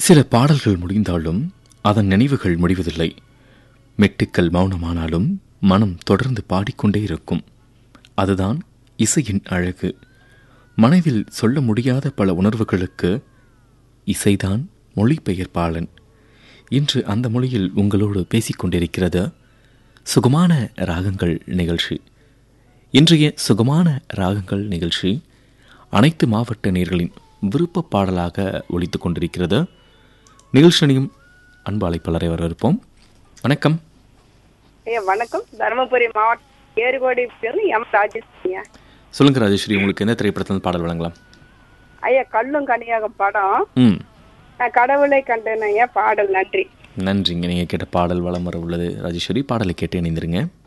சில பாடல்கள் முடிந்தாலும் அதன் நினைவுகள் முடிவதில்லை மெட்டுக்கள் மௌனமானாலும் மனம் தொடர்ந்து பாடிக்கொண்டே இருக்கும் அதுதான் இசையின் அழகு மனதில் சொல்ல முடியாத பல உணர்வுகளுக்கு இசைதான் மொழிபெயர்ப்பாளன் இன்று அந்த மொழியில் உங்களோடு பேசிக்கொண்டிருக்கிறது சுகமான ராகங்கள் நிகழ்ச்சி இன்றைய சுகமான ராகங்கள் நிகழ்ச்சி அனைத்து மாவட்ட நேர்களின் விருப்ப பாடலாக ஒலித்துக் கொண்டிருக்கிறது நிகழ்ச்சியும் அன்பு அழைப்பாளரை வரவேற்போம் வணக்கம் ஐயா வணக்கம் தருமபுரி மாவட்டம் ஏறுகோடி பேரு எம் ராஜேஷ்யா சொல்லுங்க ராஜேஸ்வரி உங்களுக்கு எந்த திரைப்படத்தில் பாடல் வழங்கலாம் ஐயா கல்லும் கனியாக படம் ம் நான் கடவுளை கண்டேன் ஐயா பாடல் நன்றி நன்றிங்க நீங்கள் கேட்ட பாடல் வளம் வர உள்ளது ராஜேஸ்வரி பாடலை கேட்டு இணைந்திருங்க